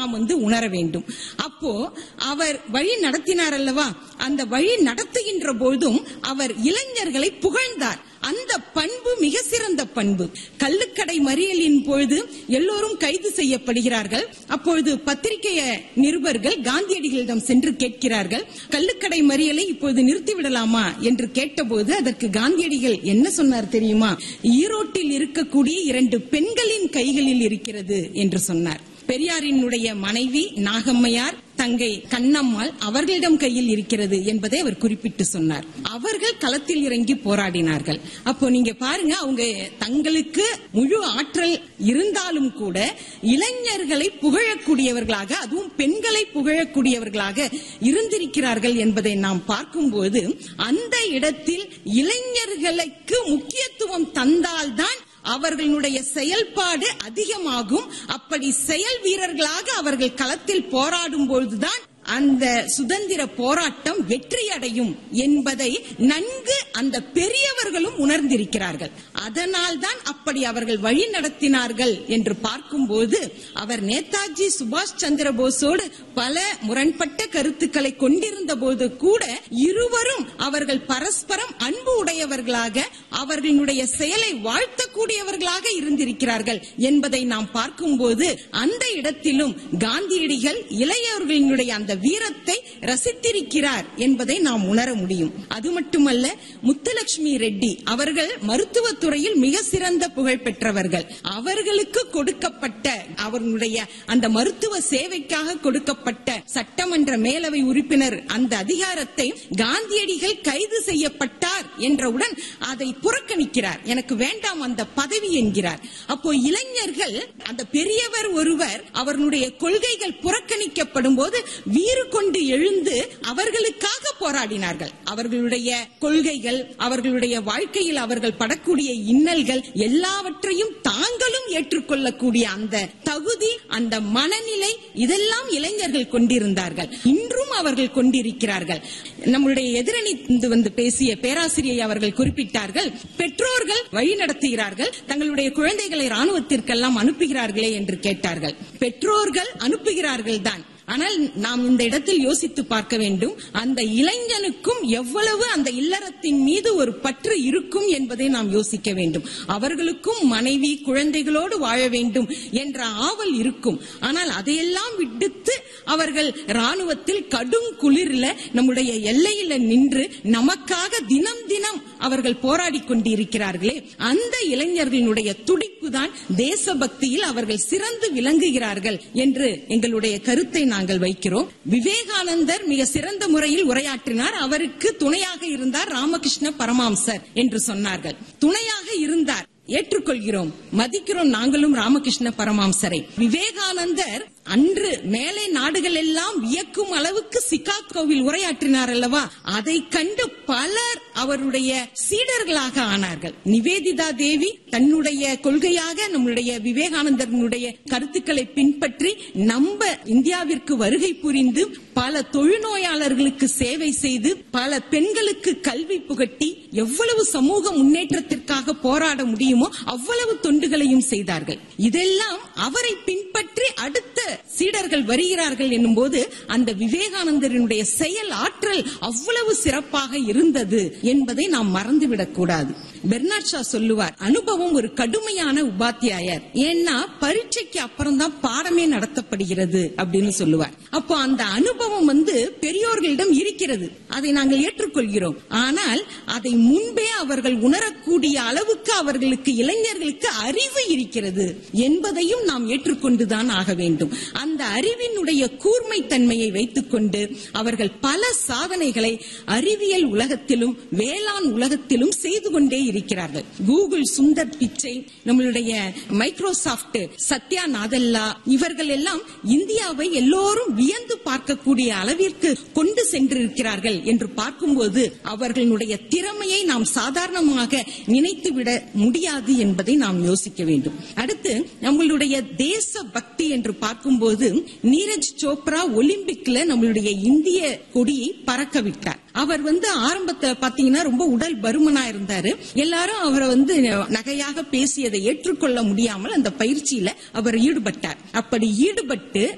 நாம் வந்து உணர வேண்டும் அப்போ அவர் வழி நடத்தினார் அல்லவா அந்த வழி நடத்துகின்ற போதும் அவர் இளைஞர்களை புகழ்ந்தார் அந்த பண்பு மிக சிறந்த பண்பு கள்ளுக்கடை மறியலின் பொழுது எல்லோரும் கைது செய்யப்படுகிறார்கள் அப்பொழுது பத்திரிகை நிருபர்கள் காந்தியடிகளிடம் சென்று கேட்கிறார்கள் கள்ளுக்கடை மறியலை இப்பொழுது நிறுத்திவிடலாமா என்று கேட்டபோது அதற்கு காந்தியடிகள் என்ன சொன்னார் தெரியுமா ஈரோட்டில் இருக்கக்கூடிய இரண்டு பெண்களின் கைகளில் இருக்கிறது என்று சொன்னார் பெரியாரினுடைய மனைவி நாகம்மையார் தங்கை கண்ணம்மாள் அவர்களிடம் கையில் இருக்கிறது என்பதை அவர் குறிப்பிட்டு சொன்னார் அவர்கள் களத்தில் இறங்கி போராடினார்கள் அப்போ நீங்க பாருங்க அவங்க தங்களுக்கு முழு ஆற்றல் இருந்தாலும் கூட இளைஞர்களை புகழக்கூடியவர்களாக அதுவும் பெண்களை புகழக்கூடியவர்களாக இருந்திருக்கிறார்கள் என்பதை நாம் பார்க்கும்போது அந்த இடத்தில் இளைஞர்களுக்கு முக்கியத்துவம் தந்தால்தான் அவர்களுடைய செயல்பாடு அதிகமாகும் அப்படி செயல் வீரர்களாக அவர்கள் களத்தில் போராடும் பொழுதுதான் அந்த சுதந்திர போராட்டம் வெற்றி அடையும் என்பதை நன்கு அந்த பெரியவர்களும் உணர்ந்திருக்கிறார்கள் அதனால் தான் அப்படி அவர்கள் வழி நடத்தினார்கள் என்று பார்க்கும்போது அவர் நேதாஜி சுபாஷ் சந்திர போஸோடு பல முரண்பட்ட கருத்துக்களை கொண்டிருந்த போது கூட இருவரும் அவர்கள் பரஸ்பரம் அன்பு உடையவர்களாக அவர்களுடைய செயலை வாழ்த்தக்கூடியவர்களாக இருந்திருக்கிறார்கள் என்பதை நாம் பார்க்கும்போது அந்த இடத்திலும் காந்தியடிகள் இளையவர்களினுடைய அந்த வீரத்தை ரசித்திருக்கிறார் என்பதை நாம் உணர முடியும் அது மட்டுமல்ல முத்துலட்சுமி ரெட்டி அவர்கள் மருத்துவத் துறையில் மிக சிறந்த புகழ் பெற்றவர்கள் அவர்களுக்கு கொடுக்கப்பட்ட அவர்களுடைய அந்த மருத்துவ சேவைக்காக கொடுக்கப்பட்ட சட்டமன்ற மேலவை உறுப்பினர் அந்த அதிகாரத்தை காந்தியடிகள் கைது செய்யப்பட்டார் என்றவுடன் அதை புறக்கணிக்கிறார் எனக்கு வேண்டாம் அந்த பதவி என்கிறார் அப்போ இளைஞர்கள் அந்த பெரியவர் ஒருவர் அவர்களுடைய கொள்கைகள் புறக்கணிக்கப்படும் போது வீறு கொண்டு எழுந்து அவர்களுக்காக போராடினார்கள் அவர்களுடைய கொள்கைகள் அவர்களுடைய வாழ்க்கையில் அவர்கள் படக்கூடிய இன்னல்கள் எல்லாவற்றையும் தாங்களும் ஏற்றுக்கொள்ளக்கூடிய அந்த தகுதி அந்த மனநிலை இதெல்லாம் இளைஞர்கள் கொண்டிருந்தார்கள் இன்றும் அவர்கள் கொண்டிருக்கிறார்கள் நம்முடைய எதிரணி வந்து பேசிய பேராசிரியை அவர்கள் குறிப்பிட்டார்கள் பெற்றோர்கள் வழி நடத்துகிறார்கள் தங்களுடைய குழந்தைகளை ராணுவத்திற்கெல்லாம் அனுப்புகிறார்களே என்று கேட்டார்கள் பெற்றோர்கள் அனுப்புகிறார்கள் தான் ஆனால் நாம் இந்த இடத்தில் யோசித்து பார்க்க வேண்டும் அந்த இளைஞனுக்கும் எவ்வளவு அந்த இல்லறத்தின் மீது ஒரு பற்று இருக்கும் என்பதை நாம் யோசிக்க வேண்டும் அவர்களுக்கும் மனைவி குழந்தைகளோடு வாழ வேண்டும் என்ற ஆவல் இருக்கும் ஆனால் அதையெல்லாம் விடுத்து அவர்கள் ராணுவத்தில் கடும் குளிர்ல நம்முடைய எல்லையில நின்று நமக்காக தினம் தினம் அவர்கள் போராடி கொண்டிருக்கிறார்களே அந்த இளைஞர்களுடைய துடிப்பு தான் தேசபக்தியில் அவர்கள் சிறந்து விளங்குகிறார்கள் என்று எங்களுடைய கருத்தை நாங்கள் வைக்கிறோம் விவேகானந்தர் மிக சிறந்த முறையில் உரையாற்றினார் அவருக்கு துணையாக இருந்தார் ராமகிருஷ்ண பரமாம்சர் என்று சொன்னார்கள் துணையாக இருந்தார் ஏற்றுக்கொள்கிறோம் மதிக்கிறோம் நாங்களும் ராமகிருஷ்ண பரமாம்சரை விவேகானந்தர் அன்று மேலை நாடுகள் எல்லாம் வியக்கும் அளவுக்கு சிகாகோவில் உரையாற்றினார் அல்லவா அதை கண்டு பலர் அவருடைய சீடர்களாக ஆனார்கள் நிவேதிதா தேவி தன்னுடைய கொள்கையாக நம்முடைய விவேகானந்தரனுடைய கருத்துக்களை பின்பற்றி நம்ம இந்தியாவிற்கு வருகை புரிந்து பல தொழுநோயாளர்களுக்கு சேவை செய்து பல பெண்களுக்கு கல்வி புகட்டி எவ்வளவு சமூக முன்னேற்றத்திற்காக போராட முடியுமோ அவ்வளவு தொண்டுகளையும் செய்தார்கள் இதெல்லாம் அவரை பின்பற்றி அடுத்த சீடர்கள் வருகிறார்கள் என்னும் போது அந்த விவேகானந்தரினுடைய செயல் ஆற்றல் அவ்வளவு சிறப்பாக இருந்தது என்பதை நாம் மறந்துவிடக் கூடாது பெர்னாட் ஷா சொல்லுவார் அனுபவம் ஒரு கடுமையான உபாத்தியாயர் ஏன்னா பரீட்சைக்கு அப்புறம் தான் பாடமே நடத்தப்படுகிறது அப்படின்னு சொல்லுவார் அப்போ அந்த அனுபவம் வந்து பெரியோர்களிடம் இருக்கிறது அதை நாங்கள் ஏற்றுக்கொள்கிறோம் ஆனால் அதை முன்பே அவர்கள் உணரக்கூடிய அளவுக்கு அவர்களுக்கு இளைஞர்களுக்கு அறிவு இருக்கிறது என்பதையும் நாம் ஏற்றுக்கொண்டுதான் ஆக வேண்டும் அந்த அறிவினுடைய கூர்மை தன்மையை வைத்துக்கொண்டு அவர்கள் பல சாதனைகளை அறிவியல் உலகத்திலும் வேளாண் உலகத்திலும் செய்து கொண்டே இருக்கிறார்கள் கூகுள் சுந்தர் பிச்சை நம்மளுடைய மைக்ரோசாப்ட் சத்யா நாதல்லா இவர்கள் எல்லாம் இந்தியாவை எல்லோரும் வியந்து பார்க்கக்கூடிய அளவிற்கு கொண்டு சென்றிருக்கிறார்கள் என்று பார்க்கும்போது அவர்களுடைய திறமையை நாம் சாதாரணமாக நினைத்துவிட முடியாது என்பதை நாம் யோசிக்க வேண்டும் அடுத்து நம்மளுடைய தேச பக்தி என்று பார்க்கும்போது நீரஜ் சோப்ரா ஒலிம்பிக்ல நம்மளுடைய இந்திய கொடியை பறக்க விட்டார் அவர் வந்து ஆரம்பத்துல பாத்தீங்கன்னா ரொம்ப உடல் பருமனா இருந்தாரு எல்லாரும் அவரை வந்து நகையாக பேசியதை ஏற்றுக்கொள்ள முடியாமல் அந்த பயிற்சியில அவர் ஈடுபட்டார் அப்படி ஈடுபட்டு